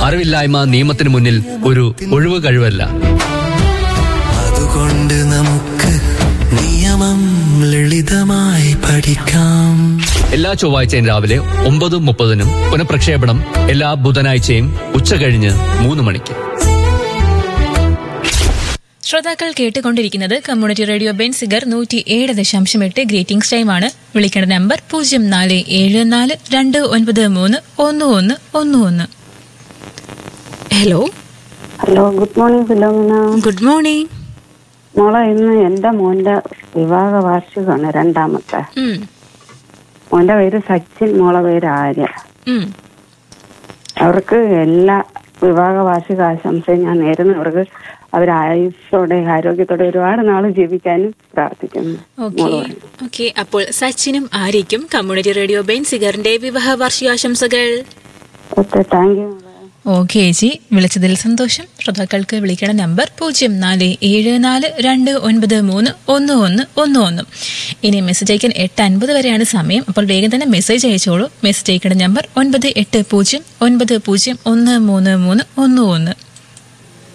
അറിവില്ലായ്മ നിയമത്തിന് മുന്നിൽ ഒരു ഒഴിവ് കഴിവല്ല അതുകൊണ്ട് നമുക്ക് നിയമം ലളിതമായി പഠിക്കാം എല്ലാ ചൊവ്വാഴ്ചയും രാവിലെ ഒമ്പത് മുപ്പതിനും പുനഃപ്രക്ഷേപണം എല്ലാ ബുധനാഴ്ചയും ഉച്ച കഴിഞ്ഞ് മൂന്ന് മണിക്ക് ശ്രോതാക്കൾ കേട്ടുകൊണ്ടിരിക്കുന്നത് കമ്മ്യൂണിറ്റി റേഡിയോ ബെൻസിഗർ നൂറ്റി ഏഴ് ദശാംശം എട്ട് ഗ്രീറ്റിംഗ്സ് ടൈമാണ് വിളിക്കേണ്ട നമ്പർ പൂജ്യം നാല് ഏഴ് നാല് രണ്ട് ഒൻപത് മൂന്ന് ഒന്ന് ഒന്ന് ഒന്ന് ഒന്ന് hello hello good morning Philomina good morning മോളെ ഇന്ന് എന്റെ മോന്റെ വിവാഹ വാർഷികമാണ് രണ്ടാമത്തെ മോന്റെ പേര് സച്ചിൻ മോളെ പേര് ആര്യ അവർക്ക് എല്ലാ വിവാഹ വാർഷിക ആശംസയും ഞാൻ നേരുന്നു അവർക്ക് അവർ ആയുസ്സോടെ ആരോഗ്യത്തോടെ ഒരുപാട് നാള് ജീവിക്കാനും പ്രാർത്ഥിക്കുന്നു ഓക്കെ മോള് പറഞ്ഞു. ഓക്കെ അപ്പോൾ സച്ചിനും ആര്യയ്ക്കും കമ്മ്യൂണിറ്റി റേഡിയോ ബെൻസിഗറിന്റെ വിവാഹ വാർഷികാശംസകൾ ഓക്കെ താങ്ക് യു മോളെ ഓക്കെ ചേച്ചി വിളിച്ചതിൽ സന്തോഷം ശ്രോതാക്കൾക്ക് വിളിക്കണ നമ്പർ പൂജ്യം നാല് ഏഴ് നാല് രണ്ട് ഒൻപത് മൂന്ന് ഒന്ന് ഒന്ന് ഒന്ന് ഒന്ന് ഇനി മെസ്സേജ് അയക്കാൻ എട്ട് അൻപത് വരെയാണ് സമയം അപ്പോൾ വേഗം തന്നെ മെസ്സേജ് അയച്ചോളൂ മെസ്സേജ് അയക്കേണ്ട നമ്പർ ഒൻപത് എട്ട് പൂജ്യം ഒൻപത് പൂജ്യം ഒന്ന് മൂന്ന് മൂന്ന് ഒന്ന് ഒന്ന്